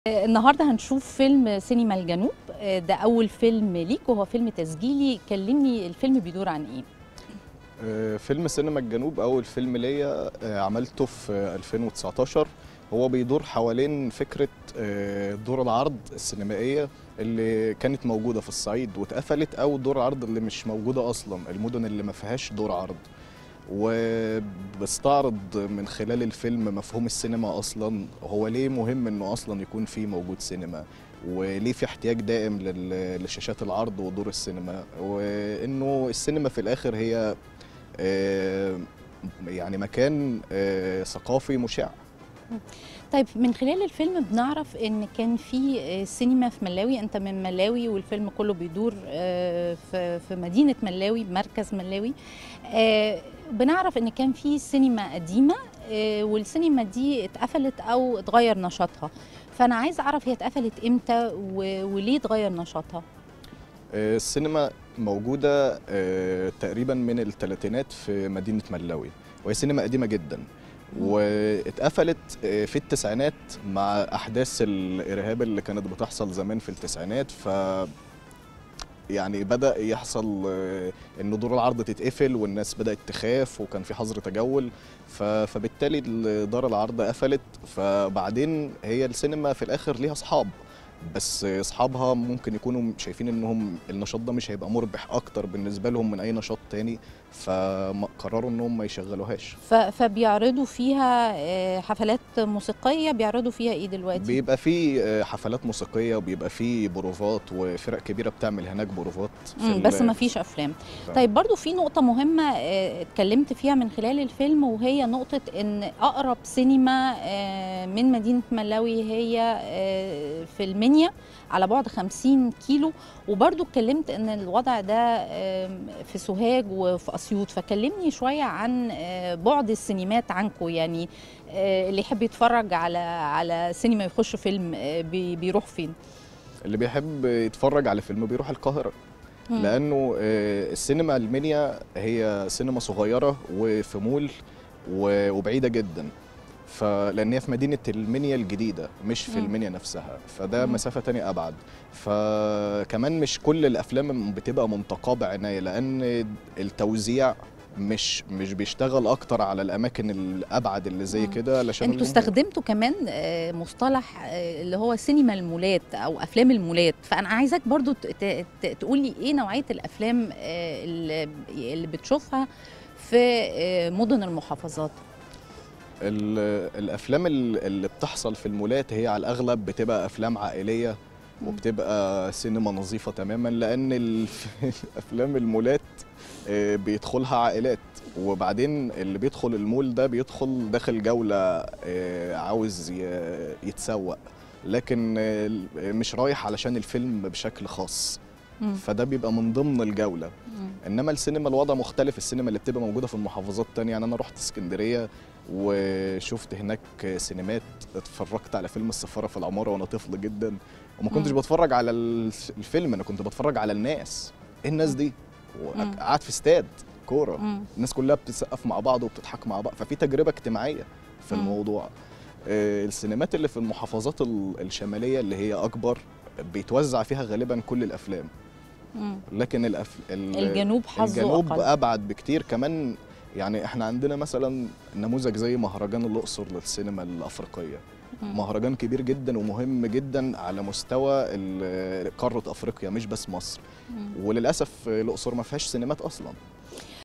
النهارده هنشوف فيلم سينما الجنوب ده اول فيلم ليك وهو فيلم تسجيلي كلمني الفيلم بيدور عن ايه آه، فيلم سينما الجنوب أول فيلم ليا آه، عملته في 2019 هو بيدور حوالين فكرة آه، دور العرض السينمائية اللي كانت موجودة في الصعيد واتقفلت أو دور العرض اللي مش موجودة أصلا المدن اللي ما فيهاش دور عرض وبستعرض من خلال الفيلم مفهوم السينما أصلا هو ليه مهم إنه أصلا يكون فيه موجود سينما وليه في احتياج دائم لل- لشاشات العرض ودور السينما وإنه السينما في الآخر هي آه، يعني مكان آه، ثقافي مشع طيب من خلال الفيلم بنعرف ان كان في آه، سينما في ملاوي انت من ملاوي والفيلم كله بيدور آه، في في مدينه ملاوي مركز ملاوي آه، بنعرف ان كان في سينما قديمه آه، والسينما دي اتقفلت او اتغير نشاطها فانا عايز اعرف هي اتقفلت امتى و- وليه اتغير نشاطها آه، السينما موجودة آه، تقريبا من الثلاثينات في مدينة ملاوي وهي سينما قديمة جدا واتقفلت آه، في التسعينات مع أحداث الإرهاب اللي كانت بتحصل زمان في التسعينات ف يعني بدأ يحصل آه، إن دور العرض تتقفل والناس بدأت تخاف وكان في حظر تجول ف- فبالتالي دار العرض قفلت فبعدين هي السينما في الآخر ليها أصحاب بس اصحابها ممكن يكونوا شايفين انهم النشاط ده مش هيبقى مربح اكتر بالنسبه لهم من اي نشاط تاني فقرروا انهم ما يشغلوهاش ف- فبيعرضوا فيها آه، حفلات موسيقيه بيعرضوا فيها ايه دلوقتي بيبقى في آه، حفلات موسيقيه وبيبقى في بروفات وفرق كبيره بتعمل هناك بروفات في مم، ال- بس ما فيش افلام ف- طيب برضو في نقطة مهمة آه، اتكلمت فيها من خلال الفيلم وهي نقطة ان اقرب سينما آه، من مدينة ملاوي هي آه، في المنيا على بعد 50 كيلو وبرضو اتكلمت ان الوضع ده آه، في سوهاج وفي اسيوط فكلمني شوية عن آه، بعد السينمات عنكم يعني آه، اللي يحب يتفرج على على سينما يخش فيلم آه، بي- بيروح فين اللي بيحب يتفرج على فيلم بيروح القاهره مم. لانه آه، السينما المنيا هي سينما صغيره وفي مول و- وبعيده جدا فلان هي في مدينه المنيا الجديده مش في مم. المنيا نفسها فده مم. مسافه تانية ابعد فكمان مش كل الافلام بتبقى منتقاه بعنايه لان التوزيع مش مش بيشتغل اكتر على الاماكن الابعد اللي زي مم. كده علشان انتوا الجمهور. استخدمتوا كمان آه، مصطلح آه، اللي هو سينما المولات او افلام المولات فانا عايزاك برضو تقول لي ايه نوعيه الافلام آه، اللي اللي بتشوفها في آه، مدن المحافظات ال- الافلام ال- اللي بتحصل في المولات هي على الاغلب بتبقى افلام عائليه مم. وبتبقى سينما نظيفه تماما لان الف- افلام المولات آه، بيدخلها عائلات وبعدين اللي بيدخل المول ده بيدخل داخل جوله آه، عاوز ي- يتسوق لكن آه، مش رايح علشان الفيلم بشكل خاص مم. فده بيبقى من ضمن الجوله مم. انما السينما الوضع مختلف السينما اللي بتبقى موجوده في المحافظات التانية يعني انا رحت اسكندريه وشفت هناك سينمات اتفرجت على فيلم السفاره في العماره وانا طفل جدا وما كنتش مم. بتفرج على ال- الفيلم انا كنت بتفرج على الناس ايه الناس دي مم. قاعد في استاد كوره مم. الناس كلها بتسقف مع بعض وبتضحك مع بعض ففي تجربه اجتماعيه في مم. الموضوع آه، السينمات اللي في المحافظات ال- الشماليه اللي هي اكبر بيتوزع فيها غالبا كل الافلام مم. لكن الأف... ال- الجنوب حظه الجنوب اقل ابعد بكتير كمان يعني احنا عندنا مثلا نموذج زي مهرجان الاقصر للسينما الافريقيه مم. مهرجان كبير جدا ومهم جدا على مستوى ال- قاره افريقيا مش بس مصر مم. وللاسف الاقصر ما فيهاش سينمات اصلا